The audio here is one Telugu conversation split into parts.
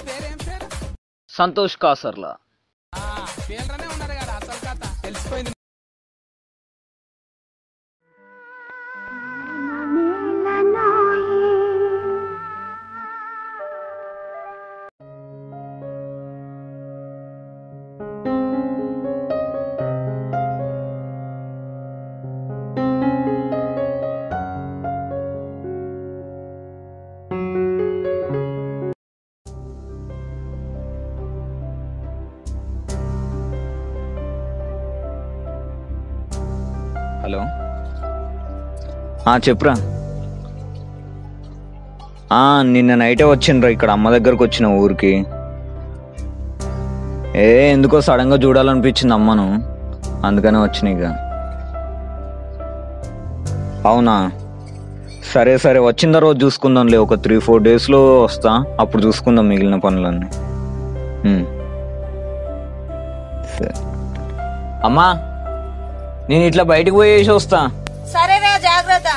పేరేం పేరు సంతోష్ కాసర్లా ఆ, పేర్లనే ఉన్నారు కదా అసలు కథ తెలిసిపోయింది హలో ఆ, చెప్పురా ఆ, నిన్న నైటే వచ్చిండ్రా ఇక్కడ అమ్మ దగ్గరకు వచ్చిన ఊరికి ఏ ఎందుకో సడన్గా చూడాలనిపించింది అమ్మను అందుకనే వచ్చిన ఇక అవునా సరే సరే వచ్చిన రోజు చూసుకుందాంలే ఒక త్రీ ఫోర్ డేస్లో వస్తా అప్పుడు చూసుకుందాం మిగిలిన పనులన్నీ ఉమ్. సరే అమ్మా నేను ఇట్లా బయటికి పోయేసి వస్తా సరేరా జాగ్రత్త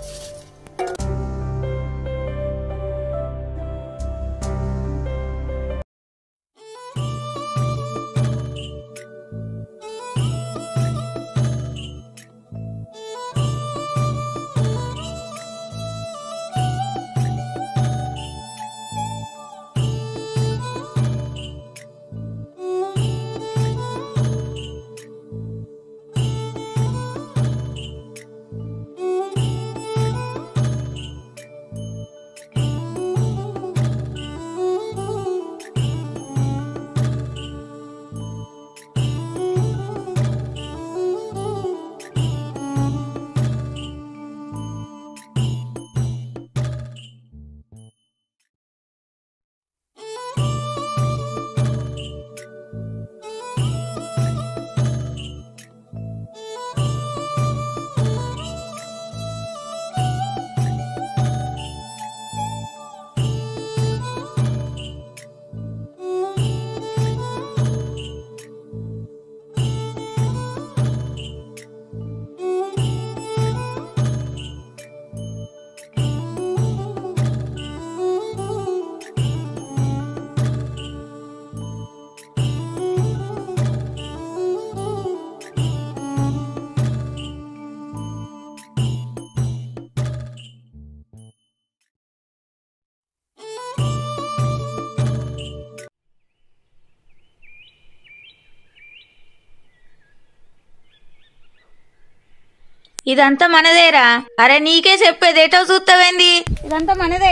ఇదంతా మనదేరా అరే నీకే చెప్పేది ఏటో చూస్తావేంది ఇదంతా మనదే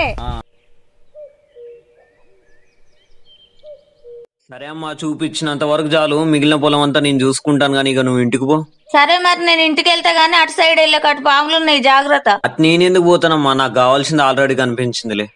సరే అమ్మా చూపించినంత వరకు చాలు మిగిలిన పొలం అంతా నేను చూసుకుంటాను కానీ ఇక నువ్వు ఇంటికి పో సరే మరి నేను ఇంటికి వెళ్తా గానీ అటు సైడ్ వెళ్ళక అటు పాములు ఉన్నాయి జాగ్రత్త అట్ నేను ఎందుకు పోతానమ్మా నాకు కావాల్సింది ఆల్రెడీ కనిపించిందిలే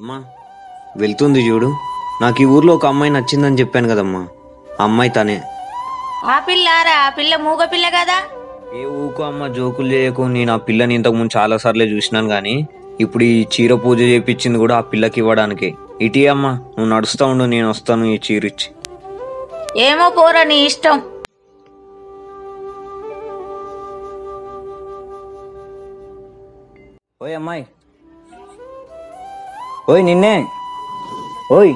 అమ్మా వెళ్తుంది చూడు నాకు ఈ ఊర్లో ఒక అమ్మాయి నచ్చిందని చెప్పాను కదమ్మా ఆ అమ్మాయి తనే ఆ పిల్లారా ఆ పిల్ల మూగ పిల్ల కదా ఏ ఊకో అమ్మ జోకులు చేయకు నేను ఆ పిల్లని ఇంతకు ముందు చాలా సార్లే చూసినాను కానీ ఇప్పుడు ఈ చీర పూజ చేపించింది కూడా ఆ పిల్లకి ఇవ్వడానికి ఇటీ అమ్మ నువ్వు నడుస్తా ఉండు నేను వస్తాను ఈ చీర ఇచ్చి ఏమో పోరా నీ ఇష్టం ఓయ్ అమ్మాయి ఓయ్ నిన్నే ఓయ్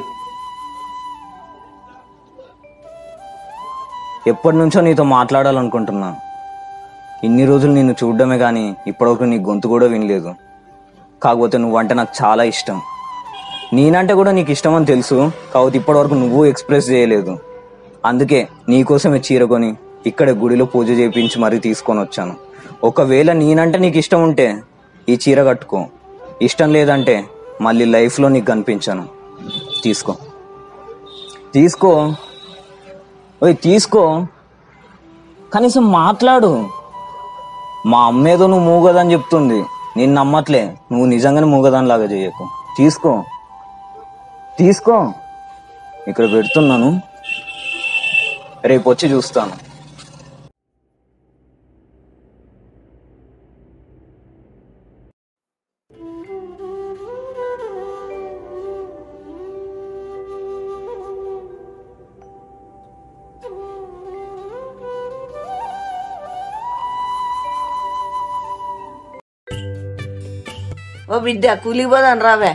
ఎప్పటి నుంచో నీతో మాట్లాడాలనుకుంటున్నా ఇన్ని రోజులు నిన్ను చూడడమే కానీ ఇప్పటివరకు నీ గొంతు కూడా వినలేదు కాకపోతే నువ్వంటే నాకు చాలా ఇష్టం నేనంటే కూడా నీకు ఇష్టం అని తెలుసు కాకపోతే ఇప్పటివరకు నువ్వు ఎక్స్ప్రెస్ చేయలేదు అందుకే నీకోసమే చీర కొని ఇక్కడ గుడిలో పూజ చేయించి మరీ తీసుకొని వచ్చాను ఒకవేళ నేనంటే నీకు ఇష్టం ఉంటే ఈ చీర కట్టుకో ఇష్టం లేదంటే మళ్ళీ లైఫ్లో నీకు కనిపించాను తీసుకో తీసుకో ఓయ్ తీసుకో కనీసం మాట్లాడు మా అమ్మేదో నువ్వు మూగదని చెప్తుంది నేను నమ్మట్లే నువ్వు నిజంగానే మూగదాని లాగా చేయకు తీసుకో తీసుకో ఇక్కడ పెడుతున్నాను రేపు వచ్చి చూస్తాను ఓ బిడ్డ కూలికి పోదాం రావే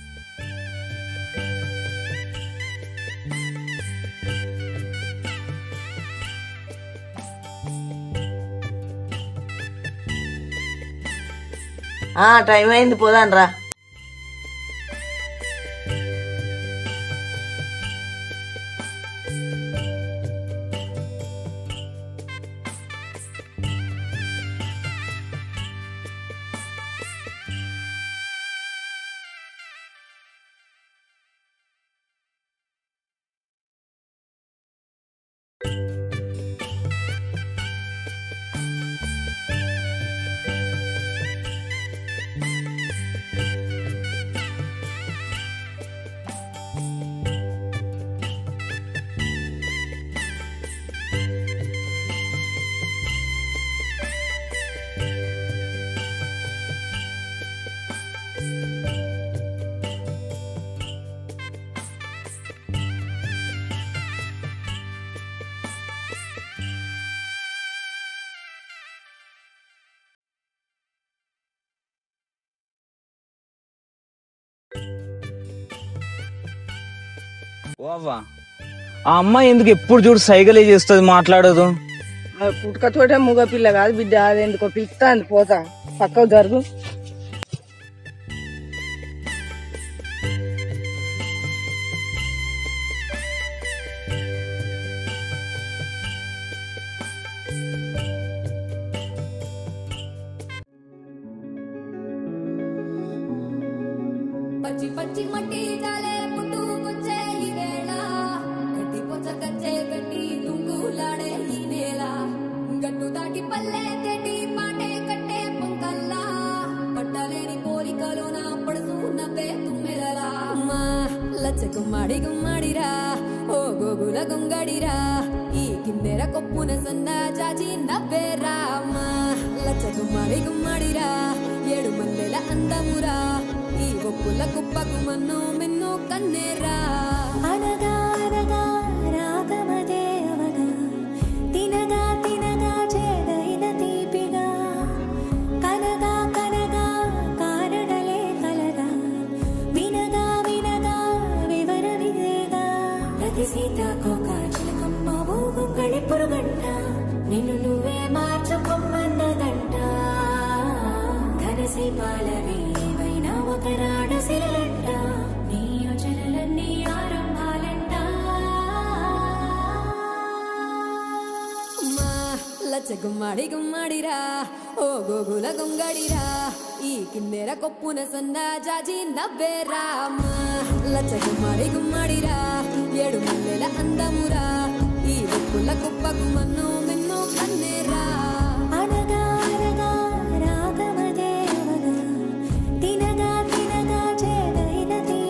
ఆ టైం అయింది పోదాం రా ఓ అవ్వ ఆ అమ్మాయి ఎందుకు ఎప్పుడు చూడు సైగలే చేస్తుంది మాట్లాడదు పుట్టుకతోటే మూగ పిల్ల కాదు బిడ్డ అది ఎందుకో పిలుస్తాంది పోతా పక్కకు జరుగు పచ్చి పచ్చి మట్టి చాలే పుట్టుకొచ్చే ఈ వేళ గడ్డి పొచ్చ కచ్చే గడ్డి తుంగులాడే ఈ నేల గట్టు దాటి పల్లె తెటి పాటే కట్టే పొంకల్లా పట్టలేని పోలికలు నా పడుతూ నవ్వే తుమ్మెదలా అమ్మా లచ్చ గుమ్మడి గుమ్మడిరా ఓ గోగుల గుంగడిరా ఈ కిందెర కొప్పున సన్న జాజి నవ్వేరా అమ్మా లచ్చ గుమ్మడి గుమ్మడిరా ఏడు మల్లెల అందమురా ఈ ఒప్పుల కుప్పకు మన్ను మిన్ను కన్నేరా అనగా అనగా రాగమదే అవగా తినగా తినగా చేదైన తీపిగా కనగా కనగా కారణలే కలగా వినగా వినగా వివరమిదేగా ప్రతి సీతాకోక చిలకమ్మ ఊగు గడి పురుగంట నిన్ను నువ్వే మార్చుకోమన్నదంట ఘనసి పాలవి ఏవైనా ఒక రాడ సిరలంట నీ యోచనలన్నీ ఆరంభాలంట అమ్మా లచ్చ గుమ్మడి గుమ్మడిరా ఓ గోగుల గుంగడిరా ఈ కిందెర కొప్పున సన్న జాజి నవ్వేరా అమ్మా లచ్చ గుమ్మడి గుమ్మడిరా ఏడు మల్లెల అందమురా ఈ ఒప్పుల కుప్పకు మన్ను మిన్ను కన్నేరా అనగా అనగా రాగమదే అవగా తినగా తినగా చేదైన తీపిగా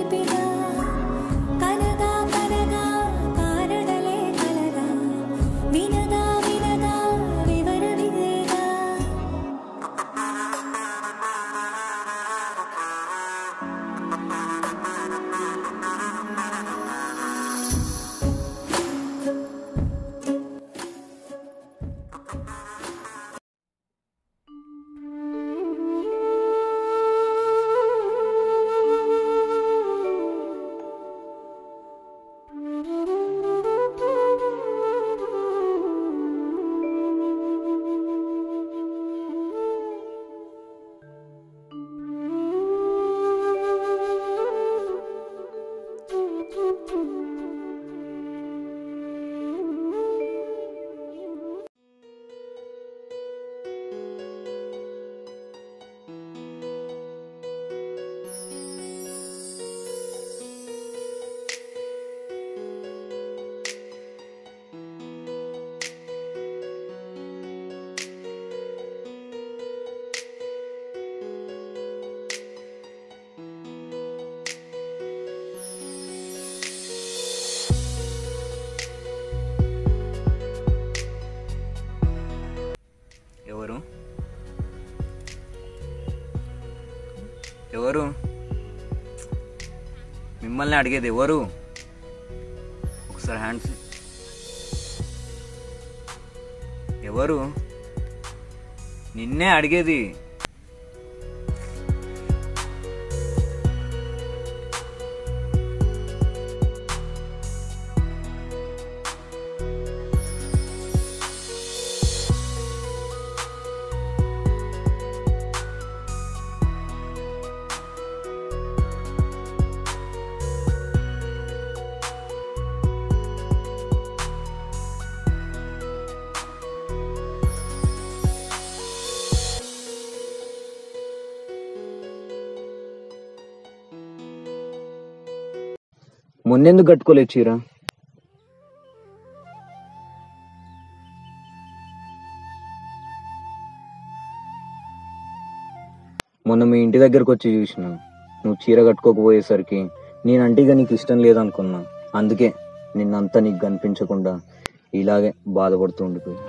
ఎవరు మిమ్మల్ని అడిగేది ఎవరు ఒకసారి హ్యాండ్స్ ఎవరు నిన్నే అడిగేది మొన్నెందుకు కట్టుకోలేదు చీర మొన్న మీ ఇంటి దగ్గరకు వచ్చి చూసిన నువ్వు చీర కట్టుకోకపోయేసరికి నేనంటే ఇక నీకు ఇష్టం లేదనుకున్నా అందుకే నిన్నంతా నీకు కనిపించకుండా ఇలాగే బాధపడుతూ ఉండిపోయా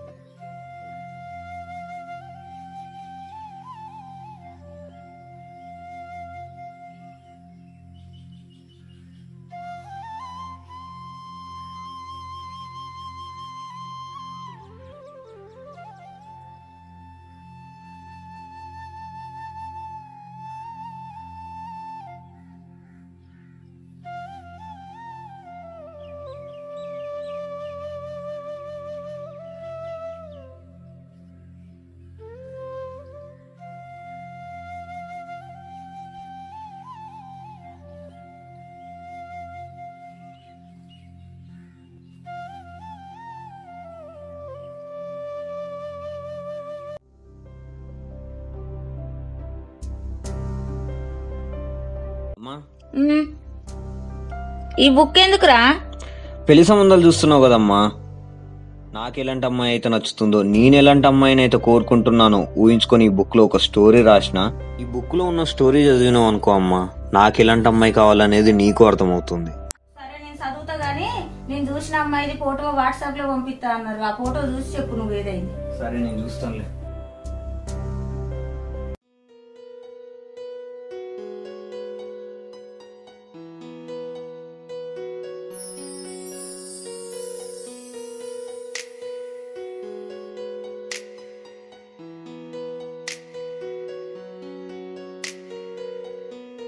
అమ్మా ఉమ్. ఈ బుక్ ఎందుకురా పెళ్లి సంబంధాలు చూస్తున్నావు కదమ్మా నాకు ఎలాంటి అమ్మాయి అయితే నచ్చుతుందో నేను ఎలాంటి అమ్మాయిని అయితే కోరుకుంటున్నానో ఊహించుకొని ఈ బుక్ లో ఒక స్టోరీ రాసిన ఈ బుక్ లో ఉన్న స్టోరీ చదివినావు అనుకో అమ్మా నాకు ఎలాంటి అమ్మాయి కావాలనేది నీకు అర్థమవుతుంది సరే నేను చదువుతా గానీ నేను చూసిన అమ్మాయిది ఫోటో వాట్సాప్ లో పంపిస్తా అన్నారు ఆ ఫోటో చూసి చెప్పు నువ్వు ఏదైంది సరే నేను చూస్తానులే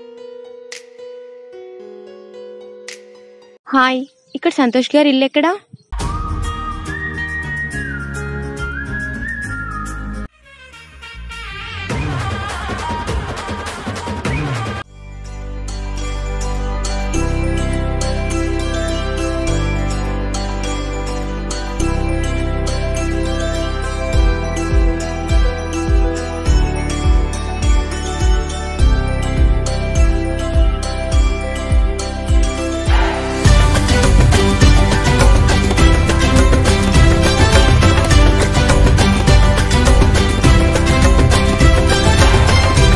హాయ్ ఇక్కడ సంతోష్ గారి ఇల్లు ఎక్కడా